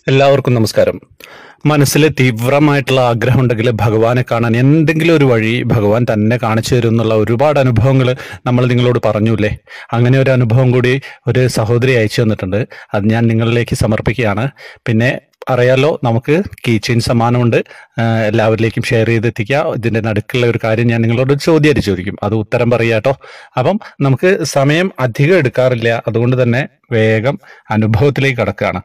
എല്ലാവർക്കും നമസ്കാരം മനസ്സിൽ തീവ്രമായിട്ടുള്ള ആഗ്രഹം ഉണ്ടെങ്കിൽ ഭഗവാനെ കാണാൻ എന്തെങ്കിലും ഒരു വഴി ഭഗവാൻ തന്നെ കാണിച്ചു തരും എന്നുള്ള ഒരുപാട് അനുഭവങ്ങൾ നമ്മൾ നിങ്ങളോട് പറഞ്ഞുല്ലേ അങ്ങനെ ഒരു അനുഭവം കൂടി ഒരു സഹോദരി അയച്ചു തന്നിട്ടുണ്ട് അത് ഞാൻ നിങ്ങളിലേക്ക് സമർപ്പിക്കുകയാണ് പിന്നെ അറിയാലോ നമുക്ക് കീച്ചെയിൻ സമ്മാനമുണ്ട് ആ, എല്ലാവരിലേക്കും ഷെയർ ചെയ്തെത്തിക്കുക ഇതിന്റെ നടുക്കുള്ള ഒരു കാര്യം ഞാൻ നിങ്ങളോട് ഒരു ചോദ്യമായിട്ട് ചോദിക്കും അത് ഉത്തരം പറയാട്ടോ അപ്പം നമുക്ക് സമയം അധികം എടുക്കാറില്ല അതുകൊണ്ട് തന്നെ വേഗം അനുഭവത്തിലേക്ക് കടക്കുകയാണ്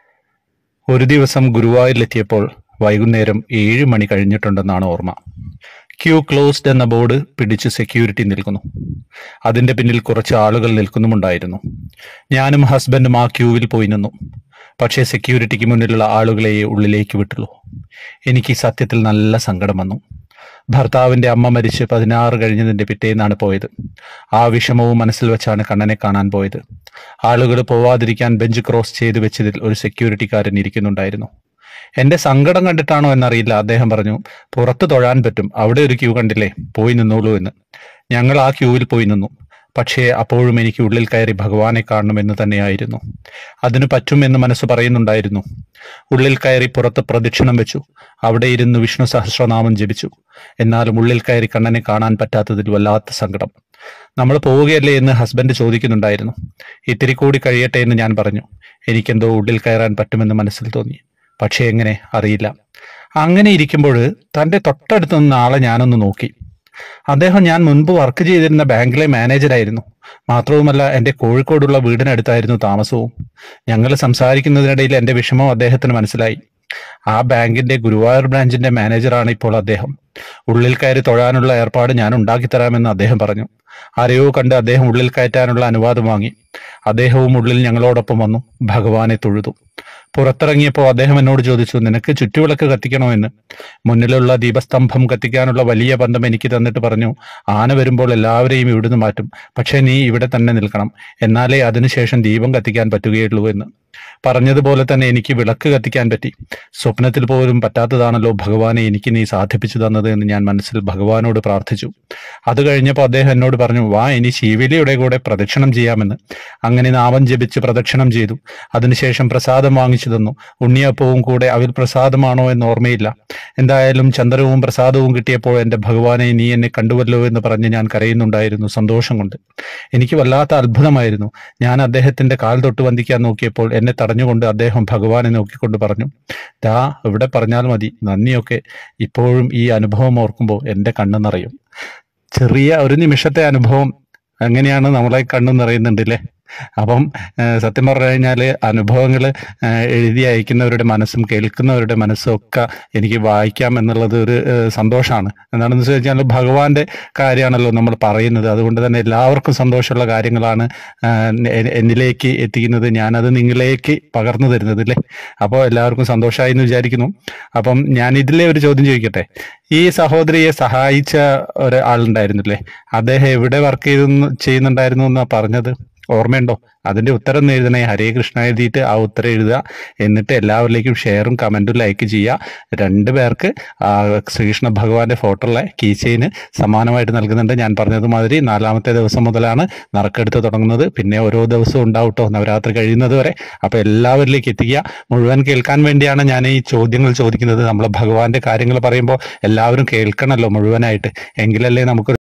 ഒരു ദിവസം ഗുരുവായൂരിലെത്തിയപ്പോൾ വൈകുന്നേരം ഏഴ് മണി കഴിഞ്ഞിട്ടുണ്ടെന്നാണ് ഓർമ്മ ക്യൂ ക്ലോസ്ഡ് എന്ന ബോർഡ് പിടിച്ച് സെക്യൂരിറ്റി നിൽക്കുന്നു അതിന്റെ പിന്നിൽ കുറച്ച് ആളുകൾ നിൽക്കുന്നുമുണ്ടായിരുന്നു ഞാനും ഹസ്ബൻഡും ആ ക്യൂവിൽ പോയി നിന്നു പക്ഷേ സെക്യൂരിറ്റിക്ക് മുന്നിലുള്ള ആളുകളെ ഉള്ളിലേക്ക് വിട്ടുള്ളൂ എനിക്ക് ഈ സത്യത്തിൽ നല്ല സങ്കടം വന്നു ഭർത്താവിന്റെ അമ്മ മരിച്ച് പതിനാറ് കഴിഞ്ഞതിന്റെ പിറ്റേന്നാണ് പോയത് ആ വിഷമവും മനസ്സിൽ വെച്ചാണ് കണ്ണനെ കാണാൻ പോയത് ആളുകൾ പോവാതിരിക്കാൻ ബെഞ്ച് ക്രോസ് ചെയ്ത് വെച്ചതിൽ ഒരു സെക്യൂരിറ്റിക്കാരൻ ഇരിക്കുന്നുണ്ടായിരുന്നു എന്റെ സങ്കടം കണ്ടിട്ടാണോ എന്നറിയില്ല അദ്ദേഹം പറഞ്ഞു പുറത്ത് തൊഴാൻ പറ്റും അവിടെ ഒരു ക്യൂ കണ്ടില്ലേ പോയി നിന്നോളൂ എന്ന് ഞങ്ങൾ ആ ക്യൂവിൽ പോയി നിന്നു പക്ഷേ അപ്പോഴും എനിക്ക് ഉള്ളിൽ കയറി ഭഗവാനെ കാണണമെന്ന് തന്നെയായിരുന്നു അതിന് പറ്റുമെന്ന് മനസ്സ് പറയുന്നുണ്ടായിരുന്നു ഉള്ളിൽ കയറി പുറത്ത് പ്രദക്ഷിണം വെച്ചു അവിടെ ഇരുന്ന് വിഷ്ണു സഹസ്രനാമം ജപിച്ചു എന്നാലും ഉള്ളിൽ കയറി കണ്ണനെ കാണാൻ പറ്റാത്തതിൽ വല്ലാത്ത സങ്കടം നമ്മൾ പോവുകയല്ലേ എന്ന് ഹസ്ബൻഡ് ചോദിക്കുന്നുണ്ടായിരുന്നു ഇത്തിരി കൂടി കഴിയട്ടെ എന്ന് ഞാൻ പറഞ്ഞു എനിക്കെന്തോ ഉള്ളിൽ കയറാൻ പറ്റുമെന്ന് മനസ്സിൽ തോന്നി പക്ഷേ എങ്ങനെ അറിയില്ല അങ്ങനെ ഇരിക്കുമ്പോൾ തന്റെ തൊട്ടടുത്ത് നിന്ന ആളെ ഞാനൊന്ന് നോക്കി അദ്ദേഹം ഞാൻ മുൻപ് വർക്ക് ചെയ്തിരുന്ന ബാങ്കിലെ മാനേജരായിരുന്നു മാത്രവുമല്ല എൻ്റെ കോഴിക്കോടുള്ള വീടിനടുത്തായിരുന്നു താമസവും ഞങ്ങൾ സംസാരിക്കുന്നതിനിടയിൽ എൻ്റെ വിഷമം അദ്ദേഹത്തിന് മനസ്സിലായി ആ ബാങ്കിന്റെ ഗുരുവായൂർ ബ്രാഞ്ചിന്റെ മാനേജറാണ് ഇപ്പോൾ അദ്ദേഹം ഉള്ളിൽ കയറി തൊഴാനുള്ള ഏർപ്പാട് ഞാൻ ഉണ്ടാക്കിത്തരാമെന്ന് അദ്ദേഹം പറഞ്ഞു ആരെയോ കണ്ട് അദ്ദേഹം ഉള്ളിൽ കയറ്റാനുള്ള അനുവാദം വാങ്ങി അദ്ദേഹവും ഉള്ളിൽ ഞങ്ങളോടൊപ്പം വന്നു ഭഗവാനെ തൊഴുതു പുറത്തിറങ്ങിയപ്പോൾ അദ്ദേഹം എന്നോട് ചോദിച്ചു നിനക്ക് ചുറ്റുവിളക്ക് കത്തിക്കണോ എന്ന് മുന്നിലുള്ള ദീപസ്തംഭം കത്തിക്കാനുള്ള വലിയ ബന്ധം എനിക്ക് തന്നിട്ട് പറഞ്ഞു ആന വരുമ്പോൾ എല്ലാവരെയും ഇവിടുന്ന് മാറ്റും പക്ഷേ നീ ഇവിടെ തന്നെ നിൽക്കണം എന്നാലേ അതിനുശേഷം ദീപം കത്തിക്കാൻ പറ്റുകയുള്ളൂ എന്ന് പറഞ്ഞതുപോലെ തന്നെ എനിക്ക് വിളക്ക് കത്തിക്കാൻ പറ്റി സ്വപ്നത്തിൽ പോലും പറ്റാത്തതാണല്ലോ ഭഗവാനെ എനിക്ക് നീ സാധിപ്പിച്ചു തന്നത് എന്ന് ഞാൻ മനസ്സിൽ ഭഗവാനോട് പ്രാർത്ഥിച്ചു അത് കഴിഞ്ഞപ്പോൾ അദ്ദേഹം എന്നോട് പറഞ്ഞു വാ ഇനി ശീവേലിയുടെ കൂടെ പ്രദക്ഷിണം ചെയ്യാമെന്ന് അങ്ങനെ നാമം ജപിച്ച് പ്രദക്ഷിണം ചെയ്തു അതിനുശേഷം പ്രസാദം വാങ്ങിച്ചു തന്നു ഉണ്ണിയപ്പവും കൂടെ അവിൽ പ്രസാദമാണോ എന്ന് ഓർമ്മയില്ല എന്തായാലും ചന്ദ്രവും പ്രസാദവും കിട്ടിയപ്പോൾ എൻ്റെ ഭഗവാനെ നീ എന്നെ കണ്ടുവല്ലോ എന്ന് പറഞ്ഞ് ഞാൻ കരയുന്നുണ്ടായിരുന്നു സന്തോഷം കൊണ്ട് എനിക്ക് വല്ലാത്ത അത്ഭുതമായിരുന്നു ഞാൻ അദ്ദേഹത്തിന്റെ കാൽ തൊട്ട് വന്ദിക്കാൻ നോക്കിയപ്പോൾ എന്നെ തടഞ്ഞുകൊണ്ട് അദ്ദേഹം ഭഗവാനെ നോക്കിക്കൊണ്ട് പറഞ്ഞു ദാ ഇവിടെ പറഞ്ഞാൽ മതി നന്ദിയൊക്കെ ഇപ്പോഴും ഈ അനുഭവം ഓർക്കുമ്പോൾ എൻ്റെ കണ്ണ് നിറയും ചെറിയ ഒരു നിമിഷത്തെ അനുഭവം അങ്ങനെയാണ് നമ്മളെ കണ്ണു നിറയുന്നുണ്ടല്ലേ അപ്പം ഏഹ് സത്യം പറഞ്ഞു കഴിഞ്ഞാൽ അനുഭവങ്ങൾ എഴുതി അയക്കുന്നവരുടെ മനസ്സും കേൾക്കുന്നവരുടെ മനസ്സും ഒക്കെ എനിക്ക് വായിക്കാം എന്നുള്ളത് ഒരു ഏഹ് സന്തോഷമാണ് എന്താണെന്ന് വെച്ച് കഴിഞ്ഞാൽ ഭഗവാന്റെ കാര്യമാണല്ലോ നമ്മൾ പറയുന്നത് അതുകൊണ്ട് തന്നെ എല്ലാവർക്കും സന്തോഷമുള്ള കാര്യങ്ങളാണ് ആഹ് എ- എന്നിലേക്ക് എത്തിക്കുന്നത് ഞാനത് നിങ്ങളിലേക്ക് പകർന്നു തരുന്നത് അല്ലേ അപ്പോൾ എല്ലാവർക്കും സന്തോഷമായി എന്ന് വിചാരിക്കുന്നു അപ്പം ഞാൻ ഇതിലെ ഒരു ചോദ്യം ചോദിക്കട്ടെ ഈ സഹോദരിയെ സഹായിച്ച ഒരാളുണ്ടായിരുന്നില്ലേ അദ്ദേഹം എവിടെ വർക്ക് ചെയ്തു ചെയ്യുന്നുണ്ടായിരുന്നു എന്നാ പറഞ്ഞത് ഓർമ്മയുണ്ടോ അതിന്റെ ഉത്തരം ഒന്ന് എഴുതണേ ഹരേ കൃഷ്ണ എഴുതിയിട്ട് ആ ഉത്തരം എഴുതുക എന്നിട്ട് എല്ലാവരിലേക്കും ഷെയറും കമന്റും ലൈക്ക് ചെയ്യുക രണ്ട് പേർക്ക് ആ ശ്രീകൃഷ്ണ ഭഗവാന്റെ ഫോട്ടോയുള്ള കീ ചെയിന് സമ്മാനമായിട്ട് നൽകുന്നുണ്ട് ഞാൻ പറഞ്ഞതുമാതിരി നാലാമത്തെ ദിവസം മുതലാണ് നറുക്കെടുത്ത് തുടങ്ങുന്നത് പിന്നെ ഓരോ ദിവസവും ഉണ്ടാവും ട്ടോ നവരാത്രി കഴിയുന്നത് വരെ അപ്പൊ എല്ലാവരിലേക്ക് എത്തിക്കുക മുഴുവൻ കേൾക്കാൻ വേണ്ടിയാണ് ഞാൻ ഈ ചോദ്യങ്ങൾ ചോദിക്കുന്നത് നമ്മൾ ഭഗവാന്റെ കാര്യങ്ങൾ പറയുമ്പോൾ എല്ലാവരും കേൾക്കണമല്ലോ മുഴുവനായിട്ട് എങ്കിലല്ലേ നമുക്ക്